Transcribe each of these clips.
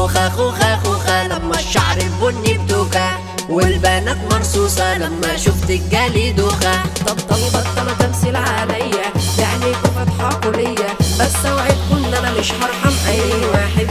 خوخة خوخة خوخة لما الشعر البني بدوكة والبنات مرصوصة لما شفت الجالي دوخة طب طب بطلوا تمثيل عليا يعني فتحاكوا ليا بس اوعدكم ان انا مش هرحم اي واحد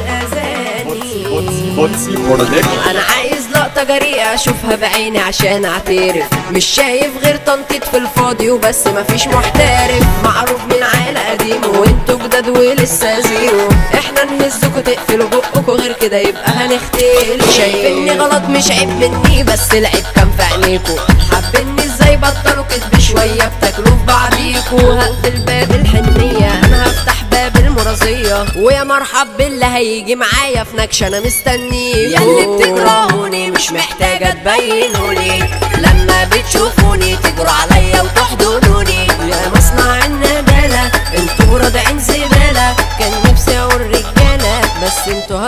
اذاني بوتسي برودكشن انا عايز لقطة جريئة اشوفها بعيني عشان اعترف مش شايف غير تنطيط في الفاضي وبس مفيش محترف معروف من عيلة قديم وانتوا جداد ولسه زيرو احنا نهزكوا تقفلوا بقكوا غير كده يبقى هنختلف شايفني غلط مش عيب مني بس العيب كان في عينيكوا حابيني ازاي بطلوا كدب شوية بتاكلوا في بعضيكوا هقفل باب الحنية انا هفتح باب المرازية ويا مرحب باللي هيجي معايا في نكشة انا مستنيه ياللي بتكرهوني مش محتاجة تبينولي لما بتشوفوني تجروا عليا وتحضنوني يا مصنع الندالة انتوا رادعين زبالة كان نفسي اقول رجالة بس انتوا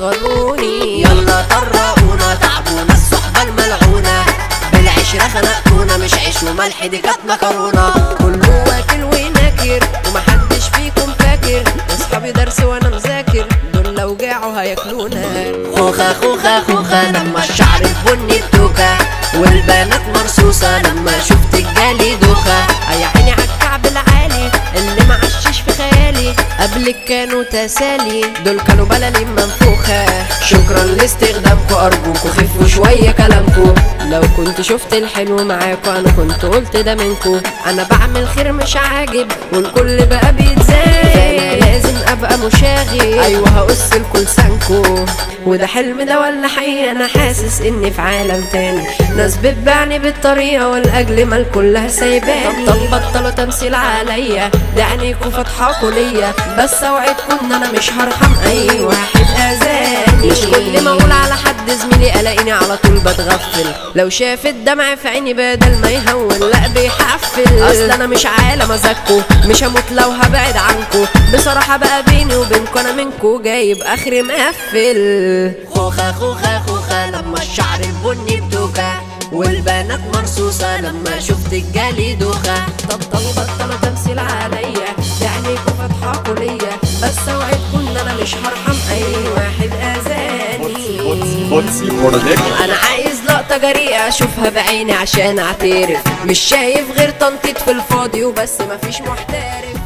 هتصغروني يلا طرقونا تعبونا الصحبة الملعونة بالعشرة خنقتونا مش عيش وملح دي كانت مكرونة كله واكل وناكر ومحدش فيكم فاكر اصحابي درس وانا مذاكر دول لو جاعوا هياكلونا خوخة خوخة خوخة لما الشعر البني بدوكة والبنات مرصوصة لما شفت الجالي دوخة يا عيني عالكعب العالي اللي معشش في خيالي قبلك كانوا تسالي دول كانوا بلالي منفوخة شكرا لاستخدامكوا ارجوكوا خفوا شوية كلامكوا لو كنت شفت الحلو معاكوا انا كنت قلت ده منكوا انا بعمل خير مش عاجب والكل بقى بيتزايد فانا لازم ابقى مشاغب ايوه هقص لكل لسانكوا وده حلم ده ولا حقيقة انا حاسس اني في عالم تاني ناس بتبعني بالطريقة والاجل مال كلها سايباني طب طب بطلوا تمثيل عليا ده عينيكوا فاتحاكوا ليا بس اوعدكم ان انا مش هرحم اي واحد اذاني مش كل ما اقول على حد زميلي الاقيني على طول بتغفل لو شاف الدمع في عيني بدل ما يهون لا بيحفل اصل انا مش عالم ازكوا مش هموت لو هبعد عنكوا بصراحة بقى بيني وبينكوا انا منكوا جايب اخري مقفل خوخة خوخة خوخة لما الشعر البني بدوكة والبنات مرصوصة لما شفت الجالي دوخة طب طب بطلوا تمثيل عليا يعني فتحاكوا ليا بس اوعدكم ان انا مش هرحم اي واحد اذاني بوتسي برودكشن انا عايز لقطة جريئة اشوفها بعيني عشان اعترف مش شايف غير تنطيط في الفاضي وبس مفيش محترف